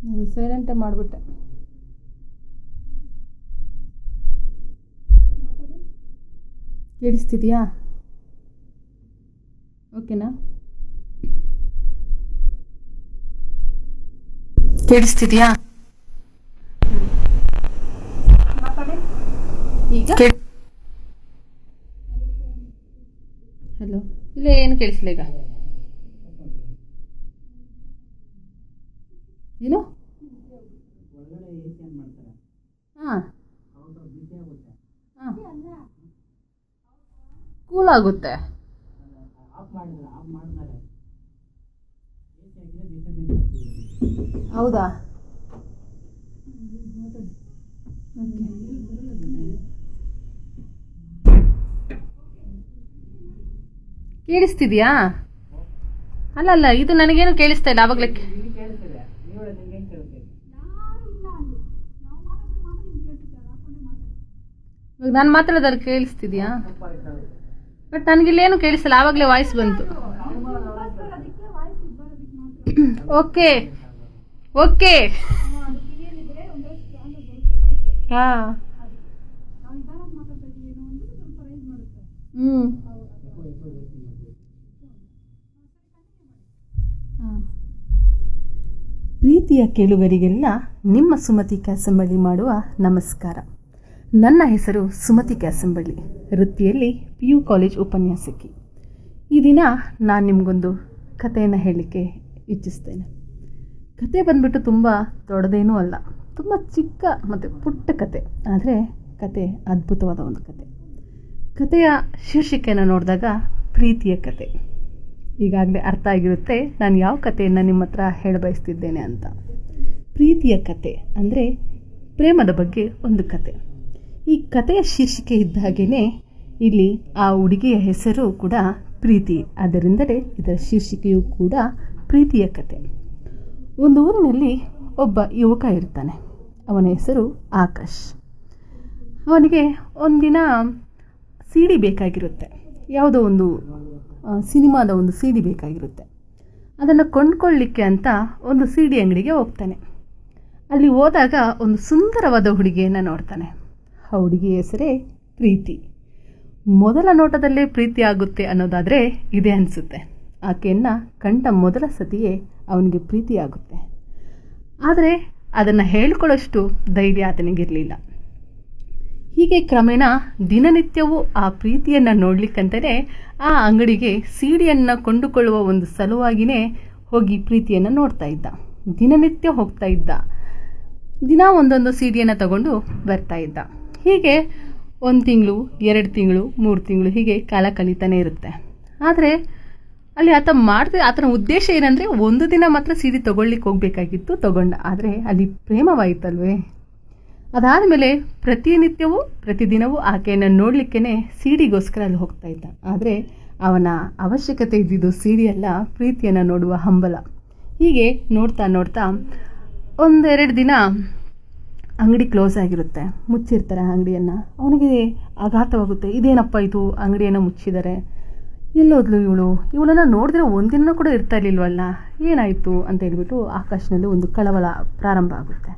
ಅದು ಸೈಲೆಂಟೇ ಮಾಡಿಬಿಟ್ಟೆ ಕೇಳಿಸ್ತಿದೆಯಾ ಓಕೆನಾ ಕೇಳಿಸ್ತಿದೆಯಾ ಈಗ ಹಲೋ ಇಲ್ಲ ಏನು ಕೇಳಿಸ್ಲಿಲ್ಲ ಈಗ ಏನು ಹಾಂ ಹಾಂ ಕೂಲ್ ಆಗುತ್ತೆ ಹೌದಾ ಕೇಳಿಸ್ತಿದ್ಯಾ ಅಲ್ಲ ಅಲ್ಲ ಇದು ನನಗೇನು ಕೇಳಿಸ್ತಾ ಇಲ್ಲ ಆವಾಗಲೇ ಇವಾಗ ನಾನು ಮಾತಾಡೋದಾದ್ರೆ ಕೇಳಿಸ್ತಿದ್ಯಾ ಬಟ್ ನನಗಿಲ್ಲೇನು ಕೇಳಿಸಲ್ಲ ಆವಾಗಲೇ ವಾಯ್ಸ್ ಬಂತು ಓಕೆ ಓಕೆ ಹಾ ಹ್ಞೂ ಪ್ರೀತಿಯ ಕೇಳುಗರಿಗೆಲ್ಲ ನಿಮ್ಮ ಸುಮತಿ ಕ್ಯಾಸಂಬಳ್ಳಿ ಮಾಡುವ ನಮಸ್ಕಾರ ನನ್ನ ಹೆಸರು ಸುಮತಿ ಕ್ಯಾಸಂಬಳ್ಳಿ ವೃತ್ತಿಯಲ್ಲಿ ಪಿ ಯು ಕಾಲೇಜ್ ಉಪನ್ಯಾಸಕಿ ಈ ದಿನ ನಾನು ನಿಮಗೊಂದು ಕಥೆಯನ್ನು ಹೇಳಲಿಕ್ಕೆ ಇಚ್ಛಿಸ್ತೇನೆ ಕತೆ ಬಂದ್ಬಿಟ್ಟು ತುಂಬ ದೊಡ್ಡದೇನೂ ಅಲ್ಲ ತುಂಬ ಚಿಕ್ಕ ಮತ್ತು ಪುಟ್ಟ ಕತೆ ಆದರೆ ಕತೆ ಅದ್ಭುತವಾದ ಒಂದು ಕತೆ ಕತೆಯ ಶೀರ್ಷಿಕೆಯನ್ನು ನೋಡಿದಾಗ ಪ್ರೀತಿಯ ಕತೆ ಈಗಾಗಲೇ ಅರ್ಥ ಆಗಿರುತ್ತೆ ನಾನು ಯಾವ ಕಥೆಯನ್ನು ನಿಮ್ಮ ಹತ್ರ ಹೇಳಬಯಸ್ತಿದ್ದೇನೆ ಅಂತ ಪ್ರೀತಿಯ ಕತೆ ಅಂದರೆ ಪ್ರೇಮದ ಬಗ್ಗೆ ಒಂದು ಕತೆ ಈ ಕಥೆಯ ಶೀರ್ಷಿಕೆ ಇದ್ದ ಹಾಗೆಯೇ ಇಲ್ಲಿ ಆ ಹುಡುಗಿಯ ಹೆಸರು ಕೂಡ ಪ್ರೀತಿ ಅದರಿಂದಲೇ ಇದರ ಶೀರ್ಷಿಕೆಯೂ ಕೂಡ ಪ್ರೀತಿಯ ಕತೆ ಒಂದು ಊರಿನಲ್ಲಿ ಒಬ್ಬ ಯುವಕ ಇರ್ತಾನೆ ಅವನ ಹೆಸರು ಆಕಾಶ್ ಅವನಿಗೆ ಒಂದಿನ ಸಿ ಡಿ ಬೇಕಾಗಿರುತ್ತೆ ಯಾವುದೋ ಒಂದು ಆ, ಸಿನಿಮಾದ ಒಂದು ಸಿ ಡಿ ಬೇಕಾಗಿರುತ್ತೆ ಅದನ್ನು ಕೊಂಡ್ಕೊಳ್ಳಿಕ್ಕೆ ಅಂತ ಒಂದು ಸಿ ಡಿ ಅಂಗಡಿಗೆ ಹೋಗ್ತಾನೆ ಅಲ್ಲಿ ಹೋದಾಗ ಒಂದು ಸುಂದರವಾದ ಹುಡುಗಿಯನ್ನು ನೋಡ್ತಾನೆ ಆ ಹುಡುಗಿಯ ಹೆಸರೇ ಪ್ರೀತಿ ಮೊದಲ ನೋಟದಲ್ಲೇ ಪ್ರೀತಿ ಆಗುತ್ತೆ ಅನ್ನೋದಾದರೆ ಇದೆ ಅನಿಸುತ್ತೆ ಆಕೆಯನ್ನು ಕಂಡ ಮೊದಲ ಸತಿಯೇ ಅವನಿಗೆ ಪ್ರೀತಿ ಆಗುತ್ತೆ ಆದರೆ ಅದನ್ನು ಹೇಳ್ಕೊಳ್ಳೋಷ್ಟು ಧೈರ್ಯ ಆತನಿಗಿರಲಿಲ್ಲ ಹೀಗೆ ಕ್ರಮೇಣ ದಿನನಿತ್ಯವೂ ಆ ಪ್ರೀತಿಯನ್ನು ನೋಡ್ಲಿಕ್ಕಂತಲೇ ಆ ಅಂಗಡಿಗೆ ಸೀಡಿಯನ್ನು ಕೊಂಡುಕೊಳ್ಳುವ ಒಂದು ಸಲುವಾಗಿಯೇ ಹೋಗಿ ಪ್ರೀತಿಯನ್ನು ನೋಡ್ತಾ ಇದ್ದ ದಿನನಿತ್ಯ ಹೋಗ್ತಾ ಇದ್ದ ದಿನ ಒಂದೊಂದು ಸೀಡಿಯನ್ನು ತಗೊಂಡು ಬರ್ತಾ ಇದ್ದ ಹೀಗೆ ಒಂದು ತಿಂಗಳು ಎರಡು ತಿಂಗಳು ಮೂರು ತಿಂಗಳು ಹೀಗೆ ಕಾಲ ಕಳೀತಾನೆ ಇರುತ್ತೆ ಆದರೆ ಅಲ್ಲಿ ಆತ ಮಾಡಿದ ಆತನ ಉದ್ದೇಶ ಏನಂದರೆ ಒಂದು ದಿನ ಮಾತ್ರ ಸೀಡಿ ತಗೊಳ್ಳಿಕ್ಕೆ ಹೋಗಬೇಕಾಗಿತ್ತು ತಗೊಂಡ ಆದರೆ ಅಲ್ಲಿ ಪ್ರೇಮವಾಯಿತಲ್ವೇ ಅದಾದಮೇಲೆ ಪ್ರತಿನಿತ್ಯವೂ ಪ್ರತಿದಿನವೂ ಆಕೆಯನ್ನು ನೋಡಲಿಕ್ಕೇ ಸಿಡಿಗೋಸ್ಕರ ಅಲ್ಲಿ ಹೋಗ್ತಾ ಇದ್ದ ಆದರೆ ಅವನ ಅವಶ್ಯಕತೆ ಇದ್ದಿದ್ದು ಸಿಡಿ ಅಲ್ಲ ಪ್ರೀತಿಯನ್ನು ನೋಡುವ ಹಂಬಲ ಹೀಗೆ ನೋಡ್ತಾ ನೋಡ್ತಾ ಒಂದೆರಡು ದಿನ ಅಂಗಡಿ ಕ್ಲೋಸ್ ಆಗಿರುತ್ತೆ ಮುಚ್ಚಿರ್ತಾರೆ ಅಂಗಡಿಯನ್ನು ಅವನಿಗೆ ಆಘಾತವಾಗುತ್ತೆ ಇದೇನಪ್ಪ ಇದು ಅಂಗಡಿಯನ್ನು ಮುಚ್ಚಿದ್ದಾರೆ ಎಲ್ಲೋದ್ಲು ಇವಳು ಇವಳನ್ನು ನೋಡಿದ್ರೆ ಒಂದಿನ ಕೂಡ ಇರ್ತಾ ಇರಲಿಲ್ವಲ್ಲ ಏನಾಯಿತು ಅಂತ ಹೇಳ್ಬಿಟ್ಟು ಆಕಾಶನಲ್ಲಿ ಒಂದು ಕಳವಳ ಪ್ರಾರಂಭ ಆಗುತ್ತೆ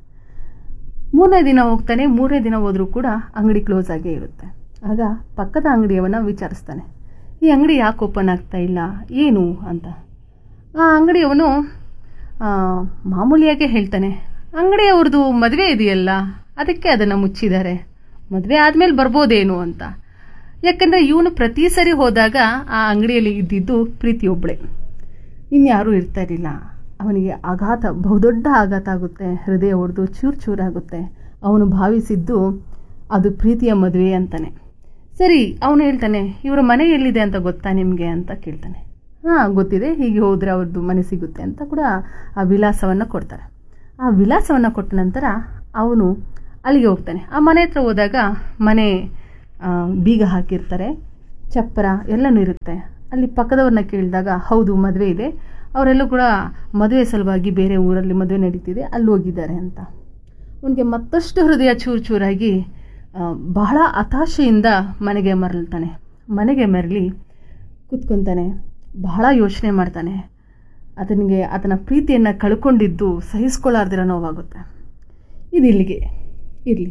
ಮೂರನೇ ದಿನ ಹೋಗ್ತಾನೆ ಮೂರನೇ ದಿನ ಹೋದರೂ ಕೂಡ ಅಂಗಡಿ ಕ್ಲೋಸ್ ಆಗೇ ಇರುತ್ತೆ ಆಗ ಪಕ್ಕದ ಅಂಗಡಿಯವನ್ನ ವಿಚಾರಿಸ್ತಾನೆ ಈ ಅಂಗಡಿ ಯಾಕೆ ಓಪನ್ ಆಗ್ತಾ ಇಲ್ಲ ಏನು ಅಂತ ಆ ಅಂಗಡಿಯವನು ಆ, ಮಾಮೂಲಿಯಾಗೆ ಹೇಳ್ತಾನೆ ಅಂಗಡಿಯವ್ರದ್ದು ಮದುವೆ ಇದೆಯಲ್ಲ ಅದಕ್ಕೆ ಅದನ್ನು ಮುಚ್ಚಿದ್ದಾರೆ ಮದುವೆ ಆದಮೇಲೆ ಬರ್ಬೋದೇನು ಅಂತ ಯಾಕಂದರೆ ಇವನು ಪ್ರತಿ ಸರಿ ಹೋದಾಗ ಆ ಅಂಗಡಿಯಲ್ಲಿ ಇದ್ದಿದ್ದು ಪ್ರೀತಿಯೊಬ್ಬಳೆ ಇನ್ಯಾರೂ ಇರ್ತಾ ಇರಲಿಲ್ಲ ಅವನಿಗೆ ಆಘಾತ ಬಹುದೊಡ್ಡ ಆಘಾತ ಆಗುತ್ತೆ ಹೃದಯ ಒಡೆದು ಚೂರು ಚೂರಾಗುತ್ತೆ ಅವನು ಭಾವಿಸಿದ್ದು ಅದು ಪ್ರೀತಿಯ ಮದುವೆ ಅಂತಾನೆ ಸರಿ ಅವನು ಹೇಳ್ತಾನೆ ಇವರ ಮನೆ ಎಲ್ಲಿದೆ ಅಂತ ಗೊತ್ತಾ ನಿಮಗೆ ಅಂತ ಕೇಳ್ತಾನೆ ಹಾಂ ಗೊತ್ತಿದೆ ಹೀಗೆ ಹೋದರೆ ಅವ್ರದ್ದು ಮನೆ ಸಿಗುತ್ತೆ ಅಂತ ಕೂಡ ಆ ವಿಳಾಸವನ್ನು ಕೊಡ್ತಾರೆ ಆ ವಿಳಾಸವನ್ನು ಕೊಟ್ಟ ನಂತರ ಅವನು ಅಲ್ಲಿಗೆ ಹೋಗ್ತಾನೆ ಆ ಮನೆ ಹತ್ರ ಹೋದಾಗ ಮನೆ ಆ, ಬೀಗ ಹಾಕಿರ್ತಾರೆ ಚಪ್ಪರ ಎಲ್ಲನೂ ಇರುತ್ತೆ ಅಲ್ಲಿ ಪಕ್ಕದವ್ರನ್ನ ಕೇಳಿದಾಗ ಹೌದು ಮದುವೆ ಇದೆ ಅವರೆಲ್ಲೂ ಕೂಡ ಮದುವೆ ಸಲುವಾಗಿ ಬೇರೆ ಊರಲ್ಲಿ ಮದುವೆ ನಡೀತಿದೆ ಅಲ್ಲಿ ಹೋಗಿದ್ದಾರೆ ಅಂತ ಅವನಿಗೆ ಮತ್ತಷ್ಟು ಹೃದಯ ಚೂರು ಚೂರಾಗಿ ಆ, ಬಹಳ ಹತಾಶೆಯಿಂದ ಮನೆಗೆ ಮರಳ್ತಾನೆ ಮನೆಗೆ ಮರಳಿ ಕೂತ್ಕೊತಾನೆ ಬಹಳ ಯೋಚನೆ ಮಾಡ್ತಾನೆ ಆತನಿಗೆ ಆತನ ಪ್ರೀತಿಯನ್ನು ಕಳ್ಕೊಂಡಿದ್ದು ಸಹಿಸ್ಕೊಳ್ಳಾರ್ದಿರೋ ನೋವಾಗುತ್ತೆ ಇದು ಇಲ್ಲಿಗೆ ಇರಲಿ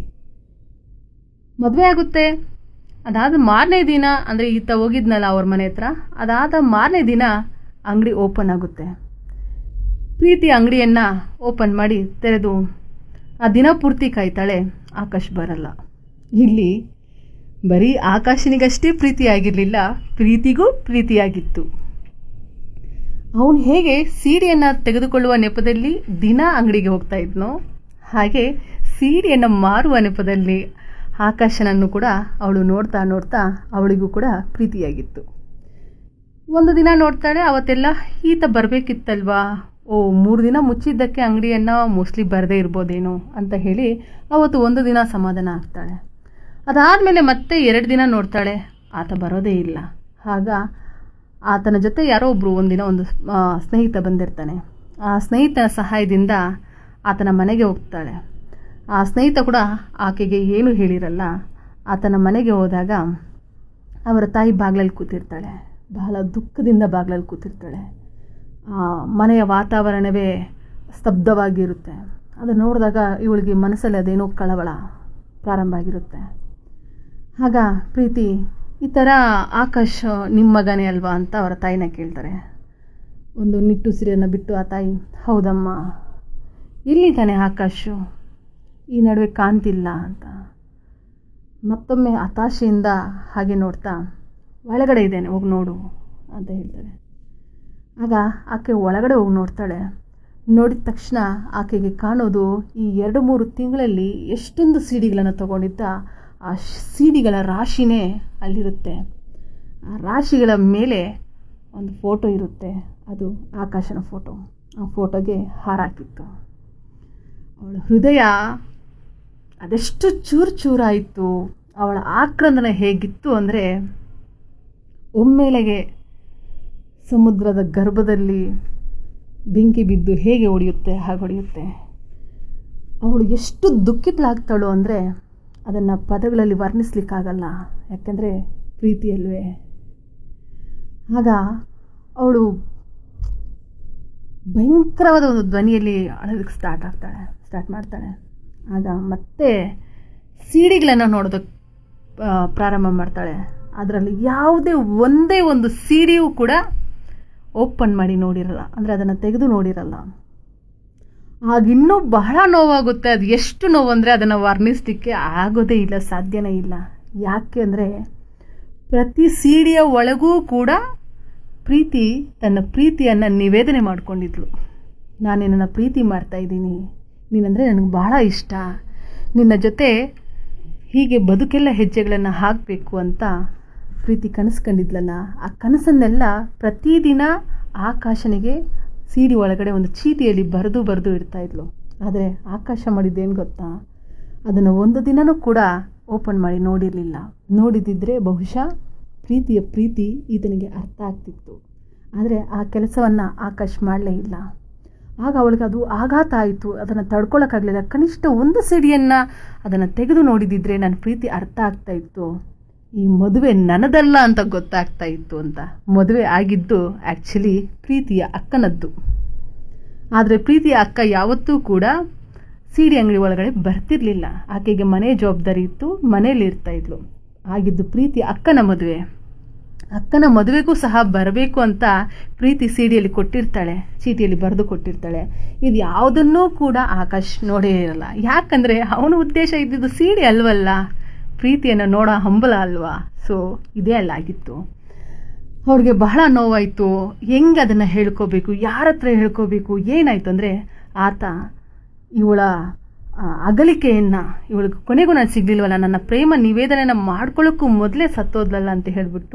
ಮದುವೆ ಆಗುತ್ತೆ ಅದಾದ ಮಾರನೇ ದಿನ ಅಂದರೆ ಈತ ಹೋಗಿದ್ನಲ್ಲ ಅವ್ರ ಮನೆ ಹತ್ರ ಅದಾದ ಮಾರನೇ ದಿನ ಅಂಗಡಿ ಓಪನ್ ಆಗುತ್ತೆ ಪ್ರೀತಿ ಅಂಗಡಿಯನ್ನು ಓಪನ್ ಮಾಡಿ ತೆರೆದು ಆ ದಿನ ಪೂರ್ತಿ ಕಾಯ್ತಾಳೆ ಆಕಾಶ್ ಬರಲ್ಲ ಇಲ್ಲಿ ಬರೀ ಆಕಾಶನಿಗಷ್ಟೇ ಪ್ರೀತಿಯಾಗಿರಲಿಲ್ಲ ಪ್ರೀತಿಗೂ ಪ್ರೀತಿಯಾಗಿತ್ತು ಅವನು ಹೇಗೆ ಸೀರೆಯನ್ನು ತೆಗೆದುಕೊಳ್ಳುವ ನೆಪದಲ್ಲಿ ದಿನ ಅಂಗಡಿಗೆ ಹೋಗ್ತಾ ಇದ್ನೋ ಹಾಗೆ ಸೀರೆಯನ್ನು ಮಾರುವ ನೆಪದಲ್ಲಿ ಆಕಾಶನನ್ನು ಕೂಡ ಅವಳು ನೋಡ್ತಾ ನೋಡ್ತಾ ಅವಳಿಗೂ ಕೂಡ ಪ್ರೀತಿಯಾಗಿತ್ತು ಒಂದು ದಿನ ನೋಡ್ತಾಳೆ ಅವತ್ತೆಲ್ಲ ಈತ ಬರಬೇಕಿತ್ತಲ್ವಾ ಓ ಮೂರು ದಿನ ಮುಚ್ಚಿದ್ದಕ್ಕೆ ಅಂಗಡಿಯನ್ನು ಮೋಸ್ಟ್ಲಿ ಬರದೇ ಇರ್ಬೋದೇನೋ ಅಂತ ಹೇಳಿ ಅವತ್ತು ಒಂದು ದಿನ ಸಮಾಧಾನ ಆಗ್ತಾಳೆ ಅದಾದಮೇಲೆ ಮತ್ತೆ ಎರಡು ದಿನ ನೋಡ್ತಾಳೆ ಆತ ಬರೋದೇ ಇಲ್ಲ ಆಗ ಆತನ ಜೊತೆ ಯಾರೋ ಒಬ್ಬರು ಒಂದಿನ ಒಂದು ಆ, ಸ್ನೇಹಿತ ಬಂದಿರ್ತಾನೆ ಆ ಸ್ನೇಹಿತನ ಸಹಾಯದಿಂದ ಆತನ ಮನೆಗೆ ಹೋಗ್ತಾಳೆ ಆ ಸ್ನೇಹಿತ ಕೂಡ ಆಕೆಗೆ ಏನು ಹೇಳಿರಲ್ಲ ಆತನ ಮನೆಗೆ ಹೋದಾಗ ಅವರ ತಾಯಿ ಬಾಗಿಲಲ್ಲಿ ಕೂತಿರ್ತಾಳೆ ಬಹಳ ದುಃಖದಿಂದ ಬಾಗಿಲಲ್ಲಿ ಕೂತಿರ್ತಾಳೆ ಆ ಮನೆಯ ವಾತಾವರಣವೇ ಸ್ತಬ್ಧವಾಗಿರುತ್ತೆ ಅದು ನೋಡಿದಾಗ ಇವಳಿಗೆ ಮನಸ್ಸಲ್ಲಿ ಅದೇನೋ ಕಳವಳ ಪ್ರಾರಂಭ ಆಗಿರುತ್ತೆ ಆಗ ಪ್ರೀತಿ ಈ ಥರ ಆಕಾಶ್ ನಿಮ್ಮ ಮಗನೇ ಅಲ್ವಾ ಅಂತ ಅವರ ತಾಯಿನ ಕೇಳ್ತಾರೆ ಒಂದು ನಿಟ್ಟುಸಿರಿಯನ್ನು ಬಿಟ್ಟು ಆ ತಾಯಿ ಹೌದಮ್ಮ ಎಲ್ಲಿದ್ದಾನೆ ಆಕಾಶು ಈ ನಡುವೆ ಕಾಣ್ತಿಲ್ಲ ಅಂತ ಮತ್ತೊಮ್ಮೆ ಹತಾಶೆಯಿಂದ ಹಾಗೆ ನೋಡ್ತಾ ಒಳಗಡೆ ಇದ್ದೇನೆ ಹೋಗಿ ನೋಡು ಅಂತ ಹೇಳ್ತಾಳೆ ಆಗ ಆಕೆ ಒಳಗಡೆ ಹೋಗಿ ನೋಡ್ತಾಳೆ ನೋಡಿದ ತಕ್ಷಣ ಆಕೆಗೆ ಕಾಣೋದು ಈ ಎರಡು ಮೂರು ತಿಂಗಳಲ್ಲಿ ಎಷ್ಟೊಂದು ಸಿಡಿಗಳನ್ನು ತಗೊಂಡಿದ್ದ ಆ ಸಿಡಿಗಳ ರಾಶಿನೇ ಅಲ್ಲಿರುತ್ತೆ ಆ ರಾಶಿಗಳ ಮೇಲೆ ಒಂದು ಫೋಟೋ ಇರುತ್ತೆ ಅದು ಆಕಾಶನ ಫೋಟೋ ಆ ಫೋಟೋಗೆ ಹಾರ ಹಾಕಿತ್ತು ಅವಳ ಹೃದಯ ಅದೆಷ್ಟು ಚೂರು ಚೂರಾಯಿತು ಅವಳ ಆಕ್ರಂದನ ಹೇಗಿತ್ತು ಅಂದರೆ ಒಮ್ಮೆಲೆಗೆ ಸಮುದ್ರದ ಗರ್ಭದಲ್ಲಿ ಬೆಂಕಿ ಬಿದ್ದು ಹೇಗೆ ಹೊಡೆಯುತ್ತೆ ಹಾಗೆ ಹೊಡೆಯುತ್ತೆ ಅವಳು ಎಷ್ಟು ದುಃಖಿತಲಾಗ್ತಾಳು ಅಂದರೆ ಅದನ್ನು ಪದಗಳಲ್ಲಿ ವರ್ಣಿಸ್ಲಿಕ್ಕಾಗಲ್ಲ ಯಾಕೆಂದರೆ ಪ್ರೀತಿಯಲ್ವೇ ಆಗ ಅವಳು ಭಯಂಕರವಾದ ಒಂದು ಧ್ವನಿಯಲ್ಲಿ ಅಳೋದಕ್ಕೆ ಸ್ಟಾರ್ಟ್ ಆಗ್ತಾಳೆ ಸ್ಟಾರ್ಟ್ ಮಾಡ್ತಾಳೆ ಆಗ ಮತ್ತೆ ಸೀಡಿಗಳನ್ನು ನೋಡೋದಕ್ಕೆ ಆ, ಪ್ರಾರಂಭ ಮಾಡ್ತಾಳೆ ಅದರಲ್ಲಿ ಯಾವುದೇ ಒಂದೇ ಒಂದು ಸೀಡಿಯೂ ಕೂಡ ಓಪನ್ ಮಾಡಿ ನೋಡಿರಲ್ಲ ಅಂದರೆ ಅದನ್ನು ತೆಗೆದು ನೋಡಿರಲ್ಲ ಆಗ ಇನ್ನೂ ಬಹಳ ನೋವಾಗುತ್ತೆ ಅದು ಎಷ್ಟು ನೋವು ಅಂದರೆ ಅದನ್ನು ವರ್ಣಿಸ್ಲಿಕ್ಕೆ ಆಗೋದೇ ಇಲ್ಲ ಸಾಧ್ಯನೇ ಇಲ್ಲ ಯಾಕೆ ಅಂದರೆ ಪ್ರತಿ ಸೀಡಿಯ ಒಳಗೂ ಕೂಡ ಪ್ರೀತಿ ತನ್ನ ಪ್ರೀತಿಯನ್ನು ನಿವೇದನೆ ಮಾಡಿಕೊಂಡಿದ್ಳು ನಾನು ನಿನ್ನನ್ನು ಪ್ರೀತಿ ಮಾಡ್ತಾ ಇದ್ದೀನಿ ನೀನಂದರೆ ನನಗೆ ಬಹಳ ಇಷ್ಟ ನಿನ್ನ ಜೊತೆ ಹೀಗೆ ಬದುಕೆಲ್ಲ ಹೆಜ್ಜೆಗಳನ್ನು ಹಾಕಬೇಕು ಅಂತ ಪ್ರೀತಿ ಕನಸು ಕಂಡಿದ್ಲಲ್ಲ ಆ ಕನಸನ್ನೆಲ್ಲ ಪ್ರತಿದಿನ ಆಕಾಶನಿಗೆ ಸೀಡಿ ಒಳಗಡೆ ಒಂದು ಚೀಟಿಯಲ್ಲಿ ಬರೆದು ಬರೆದು ಇಡ್ತಾ ಇದ್ಲು ಆದರೆ ಆಕಾಶ ಮಾಡಿದ್ದೇನು ಗೊತ್ತಾ ಅದನ್ನು ಒಂದು ದಿನನೂ ಕೂಡ ಓಪನ್ ಮಾಡಿ ನೋಡಿರಲಿಲ್ಲ ನೋಡಿದಿದ್ರೆ ಬಹುಶಃ ಪ್ರೀತಿಯ ಪ್ರೀತಿ ಈತನಿಗೆ ಅರ್ಥ ಆಗ್ತಿತ್ತು ಆದರೆ ಆ ಕೆಲಸವನ್ನು ಆಕಾಶ್ ಮಾಡಲೇ ಇಲ್ಲ ಆಗ ಅವಳಿಗೆ ಅದು ಆಘಾತ ಆಯಿತು ಅದನ್ನು ತಡ್ಕೊಳಕ್ಕಾಗಲಿಲ್ಲ ಕನಿಷ್ಠ ಒಂದು ಸಿಡಿಯನ್ನು ಅದನ್ನು ತೆಗೆದು ನೋಡಿದಿದ್ರೆ ನನ್ನ ಪ್ರೀತಿ ಅರ್ಥ ಆಗ್ತಾ ಇತ್ತು ಈ ಮದುವೆ ನನ್ನದಲ್ಲ ಅಂತ ಗೊತ್ತಾಗ್ತಾ ಇತ್ತು ಅಂತ ಮದುವೆ ಆಗಿದ್ದು ಆ್ಯಕ್ಚುಲಿ ಪ್ರೀತಿಯ ಅಕ್ಕನದ್ದು ಆದರೆ ಪ್ರೀತಿಯ ಅಕ್ಕ ಯಾವತ್ತೂ ಕೂಡ ಸೀಡಿ ಅಂಗಡಿ ಒಳಗಡೆ ಬರ್ತಿರ್ಲಿಲ್ಲ ಆಕೆಗೆ ಮನೆ ಜವಾಬ್ದಾರಿ ಇತ್ತು ಮನೇಲಿ ಇರ್ತಾ ಇದ್ಲು ಆಗಿದ್ದು ಪ್ರೀತಿ ಅಕ್ಕನ ಮದುವೆ ಅಕ್ಕನ ಮದುವೆಗೂ ಸಹ ಬರಬೇಕು ಅಂತ ಪ್ರೀತಿ ಸಿಡಿಯಲ್ಲಿ ಕೊಟ್ಟಿರ್ತಾಳೆ ಚೀಟಿಯಲ್ಲಿ ಬರೆದು ಕೊಟ್ಟಿರ್ತಾಳೆ ಇದು ಯಾವುದನ್ನೂ ಕೂಡ ಆಕಾಶ್ ನೋಡೇ ಇರಲ್ಲ ಯಾಕಂದರೆ ಅವನ ಉದ್ದೇಶ ಇದ್ದಿದ್ದು ಸಿಡಿ ಅಲ್ವಲ್ಲ ಪ್ರೀತಿಯನ್ನು ನೋಡೋ ಹಂಬಲ ಅಲ್ವಾ ಸೊ ಇದೇ ಅಲ್ಲಾಗಿತ್ತು ಅವ್ರಿಗೆ ಬಹಳ ನೋವಾಯಿತು ಹೆಂಗೆ ಅದನ್ನು ಹೇಳ್ಕೋಬೇಕು ಯಾರ ಹತ್ರ ಹೇಳ್ಕೋಬೇಕು ಏನಾಯಿತು ಅಂದರೆ ಆತ ಇವಳ ಆ, ಅಗಲಿಕೆಯನ್ನು ಇವಳಿಗೆ ಕೊನೆಗೂ ನಾನು ಸಿಗ್ಲಿಲ್ವಲ್ಲ ನನ್ನ ಪ್ರೇಮ ನಿವೇದನೆನ ಮಾಡ್ಕೊಳ್ಳೋಕ್ಕೂ ಮೊದಲೇ ಸತ್ತೋದ್ಲಲ್ಲ ಅಂತ ಹೇಳಿಬಿಟ್ಟು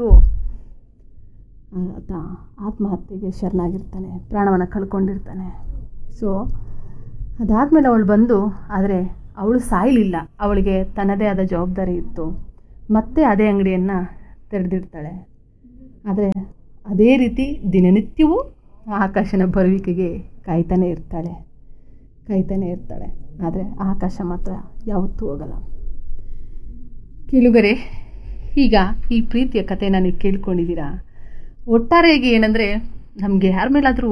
ಆತ ಆತ್ಮಹತ್ಯೆಗೆ ಶರಣಾಗಿರ್ತಾನೆ ಪ್ರಾಣವನ್ನು ಕಳ್ಕೊಂಡಿರ್ತಾನೆ ಸೊ ಅದಾದಮೇಲೆ ಅವಳು ಬಂದು ಆದರೆ ಅವಳು ಸಾಯಲಿಲ್ಲ ಅವಳಿಗೆ ತನ್ನದೇ ಆದ ಜವಾಬ್ದಾರಿ ಇತ್ತು ಮತ್ತೆ ಅದೇ ಅಂಗಡಿಯನ್ನು ತೆರೆದಿರ್ತಾಳೆ ಆದರೆ ಅದೇ ರೀತಿ ದಿನನಿತ್ಯವೂ ಆಕಾಶನ ಬರುವಿಕೆಗೆ ಕಾಯ್ತಾನೆ ಇರ್ತಾಳೆ ಕಾಯ್ತಾನೆ ಇರ್ತಾಳೆ ಆದರೆ ಆಕಾಶ ಮಾತ್ರ ಯಾವತ್ತೂ ಹೋಗಲ್ಲ ಕೇಳುಗರೆ ಈಗ ಈ ಪ್ರೀತಿಯ ಕಥೆನ ನೀವು ಕೇಳ್ಕೊಂಡಿದ್ದೀರಾ ಒಟ್ಟಾರೆಯಾಗಿ ಏನಂದರೆ ನಮಗೆ ಯಾರ ಮೇಲಾದರೂ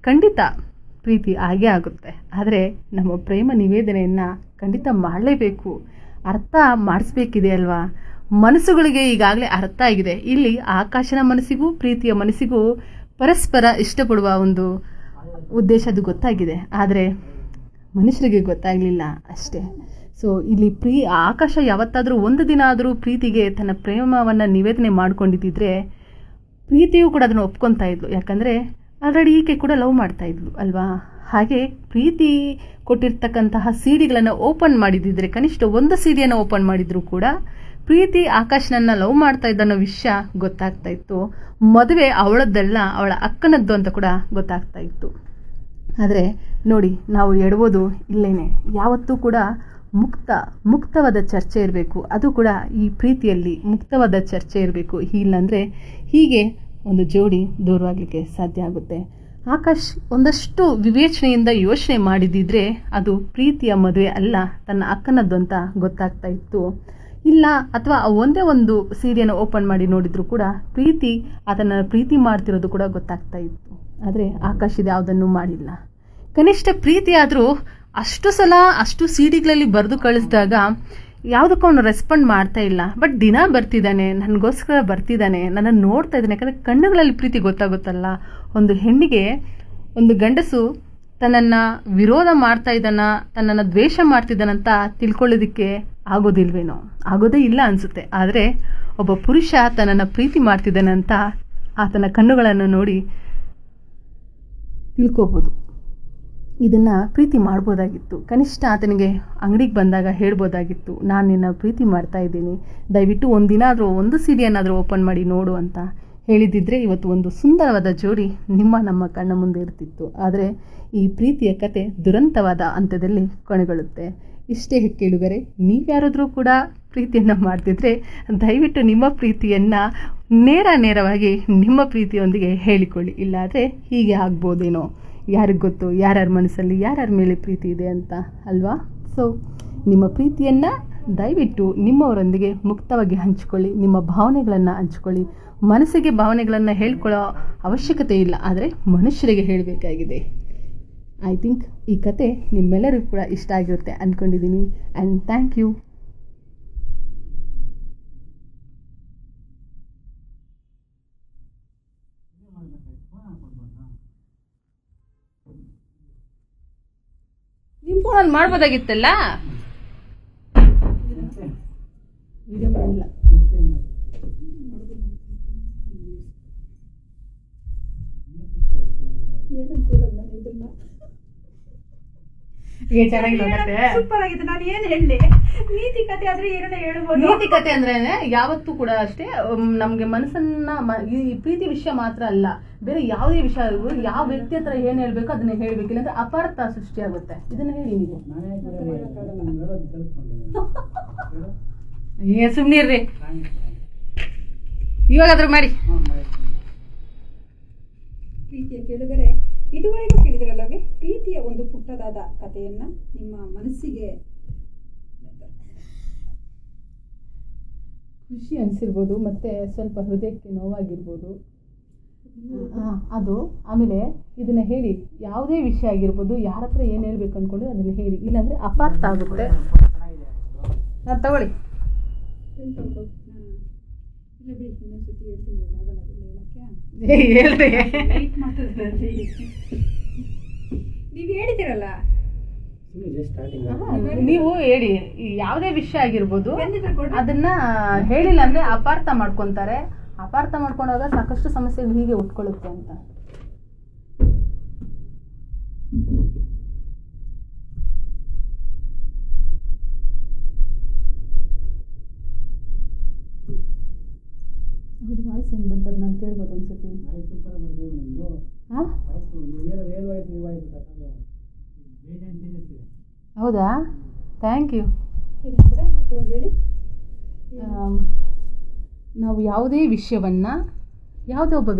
ಖಂಡಿತ ಪ್ರೀತಿ ಆಗೇ ಆಗುತ್ತೆ ಆದರೆ ನಮ್ಮ ಪ್ರೇಮ ನಿವೇದನೆಯನ್ನು ಖಂಡಿತ ಮಾಡಲೇಬೇಕು ಅರ್ಥ ಮಾಡಿಸ್ಬೇಕಿದೆ ಅಲ್ವಾ ಮನಸ್ಸುಗಳಿಗೆ ಈಗಾಗಲೇ ಅರ್ಥ ಆಗಿದೆ ಇಲ್ಲಿ ಆಕಾಶನ ಮನಸ್ಸಿಗೂ ಪ್ರೀತಿಯ ಮನಸ್ಸಿಗೂ ಪರಸ್ಪರ ಇಷ್ಟಪಡುವ ಒಂದು ಉದ್ದೇಶ ಅದು ಗೊತ್ತಾಗಿದೆ ಆದರೆ ಮನುಷ್ಯರಿಗೆ ಗೊತ್ತಾಗಲಿಲ್ಲ ಅಷ್ಟೇ ಸೊ ಇಲ್ಲಿ ಪ್ರೀ ಆಕಾಶ ಯಾವತ್ತಾದರೂ ಒಂದು ದಿನ ಆದರೂ ಪ್ರೀತಿಗೆ ತನ್ನ ಪ್ರೇಮವನ್ನು ನಿವೇದನೆ ಮಾಡ್ಕೊಂಡಿದ್ದಿದ್ರೆ ಪ್ರೀತಿಯೂ ಕೂಡ ಅದನ್ನು ಒಪ್ಕೊತಾ ಇದ್ಲು ಯಾಕಂದರೆ ಆಲ್ರೆಡಿ ಈಕೆ ಕೂಡ ಲವ್ ಮಾಡ್ತಾ ಇದ್ಲು ಅಲ್ವಾ ಹಾಗೆ ಪ್ರೀತಿ ಕೊಟ್ಟಿರ್ತಕ್ಕಂತಹ ಸಿಡಿಗಳನ್ನು ಓಪನ್ ಮಾಡಿದ್ದಿದ್ರೆ ಕನಿಷ್ಠ ಒಂದು ಸಿಡಿಯನ್ನು ಓಪನ್ ಮಾಡಿದ್ರು ಕೂಡ ಪ್ರೀತಿ ಆಕಾಶನನ್ನ ಲವ್ ಮಾಡ್ತಾ ಇದ್ದ ಅನ್ನೋ ವಿಷಯ ಗೊತ್ತಾಗ್ತಾ ಇತ್ತು ಮದುವೆ ಅವಳದ್ದಲ್ಲ ಅವಳ ಅಕ್ಕನದ್ದು ಅಂತ ಕೂಡ ಗೊತ್ತಾಗ್ತಾ ಇತ್ತು ಆದರೆ ನೋಡಿ ನಾವು ಎಡಬೋದು ಇಲ್ಲೇನೆ ಯಾವತ್ತೂ ಕೂಡ ಮುಕ್ತ ಮುಕ್ತವಾದ ಚರ್ಚೆ ಇರಬೇಕು ಅದು ಕೂಡ ಈ ಪ್ರೀತಿಯಲ್ಲಿ ಮುಕ್ತವಾದ ಚರ್ಚೆ ಇರಬೇಕು ಇಲ್ಲಾಂದರೆ ಹೀಗೆ ಒಂದು ಜೋಡಿ ದೂರವಾಗಲಿಕ್ಕೆ ಸಾಧ್ಯ ಆಗುತ್ತೆ ಆಕಾಶ್ ಒಂದಷ್ಟು ವಿವೇಚನೆಯಿಂದ ಯೋಚನೆ ಮಾಡಿದಿದ್ರೆ ಅದು ಪ್ರೀತಿಯ ಮದುವೆ ಅಲ್ಲ ತನ್ನ ಅಕ್ಕನದ್ದು ಅಂತ ಗೊತ್ತಾಗ್ತಾ ಇತ್ತು ಇಲ್ಲ ಅಥವಾ ಒಂದೇ ಒಂದು ಸೀರೆಯನ್ನು ಓಪನ್ ಮಾಡಿ ನೋಡಿದ್ರು ಕೂಡ ಪ್ರೀತಿ ಅದನ್ನು ಪ್ರೀತಿ ಮಾಡ್ತಿರೋದು ಕೂಡ ಗೊತ್ತಾಗ್ತಾ ಇತ್ತು ಆದರೆ ಆಕಾಶ್ ಇದು ಯಾವುದನ್ನು ಮಾಡಿಲ್ಲ ಕನಿಷ್ಠ ಪ್ರೀತಿ ಆದರೂ ಅಷ್ಟು ಸಲ ಅಷ್ಟು ಸಿಡಿಗಳಲ್ಲಿ ಬರೆದು ಕಳಿಸಿದಾಗ ಯಾವುದಕ್ಕೂ ಅವನು ರೆಸ್ಪಾಂಡ್ ಮಾಡ್ತಾ ಇಲ್ಲ ಬಟ್ ದಿನ ಬರ್ತಿದ್ದಾನೆ ನನಗೋಸ್ಕರ ಬರ್ತಿದ್ದಾನೆ ನನ್ನನ್ನು ನೋಡ್ತಾ ಇದ್ದಾನೆ ಯಾಕಂದರೆ ಕಣ್ಣುಗಳಲ್ಲಿ ಪ್ರೀತಿ ಗೊತ್ತಾಗುತ್ತಲ್ಲ ಒಂದು ಹೆಣ್ಣಿಗೆ ಒಂದು ಗಂಡಸು ತನ್ನನ್ನು ವಿರೋಧ ಮಾಡ್ತಾ ಇದ್ದಾನ ತನ್ನನ್ನು ದ್ವೇಷ ಮಾಡ್ತಿದ್ದಾನಂತ ತಿಳ್ಕೊಳ್ಳೋದಕ್ಕೆ ಆಗೋದಿಲ್ವೇನೋ ಆಗೋದೇ ಇಲ್ಲ ಅನಿಸುತ್ತೆ ಆದರೆ ಒಬ್ಬ ಪುರುಷ ತನ್ನನ್ನು ಪ್ರೀತಿ ಮಾಡ್ತಿದ್ದಾನಂತ ಆತನ ಕಣ್ಣುಗಳನ್ನು ನೋಡಿ ತಿಳ್ಕೊಬೋದು ಇದನ್ನು ಪ್ರೀತಿ ಮಾಡ್ಬೋದಾಗಿತ್ತು ಕನಿಷ್ಠ ಆತನಿಗೆ ಅಂಗಡಿಗೆ ಬಂದಾಗ ಹೇಳ್ಬೋದಾಗಿತ್ತು ನಾನು ನಿನ್ನ ಪ್ರೀತಿ ಮಾಡ್ತಾ ಇದ್ದೀನಿ ದಯವಿಟ್ಟು ಒಂದಿನ ಆದರೂ ಒಂದು ಸೀರೆಯನ್ನಾದರೂ ಓಪನ್ ಮಾಡಿ ನೋಡು ಅಂತ ಹೇಳಿದಿದ್ರೆ ಇವತ್ತು ಒಂದು ಸುಂದರವಾದ ಜೋಡಿ ನಿಮ್ಮ ನಮ್ಮ ಕಣ್ಣ ಮುಂದೆ ಇರ್ತಿತ್ತು ಆದರೆ ಈ ಪ್ರೀತಿಯ ಕತೆ ದುರಂತವಾದ ಹಂತದಲ್ಲಿ ಕೊನೆಗೊಳ್ಳುತ್ತೆ ಇಷ್ಟೇ ಕೇಳುಗರೆ ನೀವ್ಯಾರಾದರೂ ಕೂಡ ಪ್ರೀತಿಯನ್ನು ಮಾಡ್ತಿದ್ರೆ ದಯವಿಟ್ಟು ನಿಮ್ಮ ಪ್ರೀತಿಯನ್ನು ನೇರ ನೇರವಾಗಿ ನಿಮ್ಮ ಪ್ರೀತಿಯೊಂದಿಗೆ ಹೇಳಿಕೊಳ್ಳಿ ಇಲ್ಲಾದರೆ ಹೀಗೆ ಆಗ್ಬೋದೇನೋ ಯಾರಿಗೆ ಗೊತ್ತು ಯಾರ್ಯಾರ ಮನಸ್ಸಲ್ಲಿ ಯಾರ್ಯಾರ ಮೇಲೆ ಪ್ರೀತಿ ಇದೆ ಅಂತ ಅಲ್ವಾ ಸೊ ನಿಮ್ಮ ಪ್ರೀತಿಯನ್ನು ದಯವಿಟ್ಟು ನಿಮ್ಮವರೊಂದಿಗೆ ಮುಕ್ತವಾಗಿ ಹಂಚಿಕೊಳ್ಳಿ ನಿಮ್ಮ ಭಾವನೆಗಳನ್ನು ಹಂಚ್ಕೊಳ್ಳಿ ಮನಸ್ಸಿಗೆ ಭಾವನೆಗಳನ್ನು ಹೇಳ್ಕೊಳ್ಳೋ ಅವಶ್ಯಕತೆ ಇಲ್ಲ ಆದರೆ ಮನುಷ್ಯರಿಗೆ ಹೇಳಬೇಕಾಗಿದೆ ಐ ಥಿಂಕ್ ಈ ಕತೆ ನಿಮ್ಮೆಲ್ಲರಿಗೂ ಕೂಡ ಇಷ್ಟ ಆಗಿರುತ್ತೆ ಅಂದ್ಕೊಂಡಿದ್ದೀನಿ ಆ್ಯಂಡ್ ಥ್ಯಾಂಕ್ ಯು ನಿಮ್ಮ ಫೋನಲ್ಲಿ ಮಾಡ್ಬೋದಾಗಿತ್ತಲ್ಲ ವಿಡಿಯೋ ಮಾಡಿಲ್ಲ ಈಗ ಚೆನ್ನಾಗಿ ನೋಡತ್ತೆ ಸೂಪರ್ ಆಗಿದೆ ನಾನು ಏನ್ ಹೇಳಿ ನೀತಿ ಕತೆ ಆದ್ರೆ ಏನನ್ನ ಹೇಳ್ಬೋದು ನೀತಿ ಕತೆ ಅಂದ್ರೆ ಯಾವತ್ತೂ ಕೂಡ ಅಷ್ಟೇ ಉಮ್, ನಮ್ಗೆ ಮನಸ್ಸನ್ನ ಮ- ಈ ಪ್ರೀತಿ ವಿಷಯ ಮಾತ್ರ ಅಲ್ಲ ಬೇರೆ ಯಾವುದೇ ವಿಷಯ ಇರ್ಬೋದು, ಯಾವ ವ್ಯಕ್ತಿ ಹತ್ರ ಏನ್ ಹೇಳ್ಬೇಕು ಅದನ್ನ ಹೇಳ್ಬೇಕು ಇಲ್ಲಾಂದ್ರೆ ಅಪಾರ್ಥ ಸೃಷ್ಟಿಯಾಗುತ್ತೆ ಇದನ್ನ ಹೇಳಿ ನೀವು ಏ ಸುಮ್ನಿರ್ರಿ ಇವಾಗ ಅದ್ರ ಮಾಡಿ ಪ್ರೀತಿಯ ಕೇಳುಗರೆ ಇದುವರೆಗೂ ಕೇಳಿದಿರಲ್ಲವೇ ಪ್ರೀತಿಯ ಒಂದು ಪುಟ್ಟದಾದ ಕಥೆಯನ್ನ ನಿಮ್ಮ ಮನಸ್ಸಿಗೆ ಖುಷಿ ಅನಿಸಿರ್ಬೋದು ಮತ್ತೆ ಸ್ವಲ್ಪ ಹೃದಯಕ್ಕೆ ನೋವಾಗಿರ್ಬೋದು ಆ, ಅದು ಆಮೇಲೆ ಇದನ್ನ ಹೇಳಿ ಯಾವುದೇ ವಿಷಯ ಆಗಿರ್ಬೋದು ಯಾರ ಹತ್ರ ಏನು ಹೇಳ್ಬೇಕು ಅನ್ಕೊಂಡು ಅದನ್ನ ಹೇಳಿ ಇಲ್ಲಾಂದ್ರೆ ಅಪಾರ್ಥ ಆಗುತ್ತೆ ಹಾ, ತಗೊಳ್ಳಿ ಹೇಳ್ಬೋದು. ಹಾ. ಇಲ್ಲ ಬಿಡಿ ಇನ್ನೊಂದ್ಸತಿ ಹೇಳ್ತೀನಿ ಇವಾಗ ಆಗಲ್ಲ ಅದೆಲ್ಲ ಹೇಳಕ್ಕೆ ಏ, ಹೇಳ್ರಿ ಲೈಟ್ ಮಾತಾಡ್ರಿ ನೀವು ಹೇಳಿದಿರಲ್ಲ ಹಾ, ನೀವು ಹೇಳಿ ಈ ಯಾವುದೇ ವಿಷಯ ಆಗಿರ್ಬೋದು ಬಂದಿದ್ರೆ ಕೊಡ್ರಿ. ಅದನ್ನ ಹೇಳಿಲ್ಲ ಅಂದ್ರೆ ಅಪಾರ್ಥ ಮಾಡ್ಕೊಂತಾರೆ ಅಪಾರ್ಥ ಮಾಡ್ಕೊಂಡಾಗ ಸಾಕಷ್ಟು ಸಮಸ್ಯೆಗಳು ಹೀಗೆ ಉಟ್ಕೊಳ್ಳುತ್ತೆ ಅಂತ ಹೌದು ವಾಯ್ಸ್ ಹೆಂಗ್ ಬಂತದ್ ನಾನು ಕೇಳ್ಬೋದು ಒಂದ್ಸತಿ ಹಾ ಹೌದಾ ಥ್ಯಾಂಕ್ ಯು ಏನಂದ್ರೆ ಇವಾಗ ಹೇಳಿ ನಾವು ಯಾವುದೇ ವಿಷಯವನ್ನ ಯಾವುದೇ ಒಬ್ಬ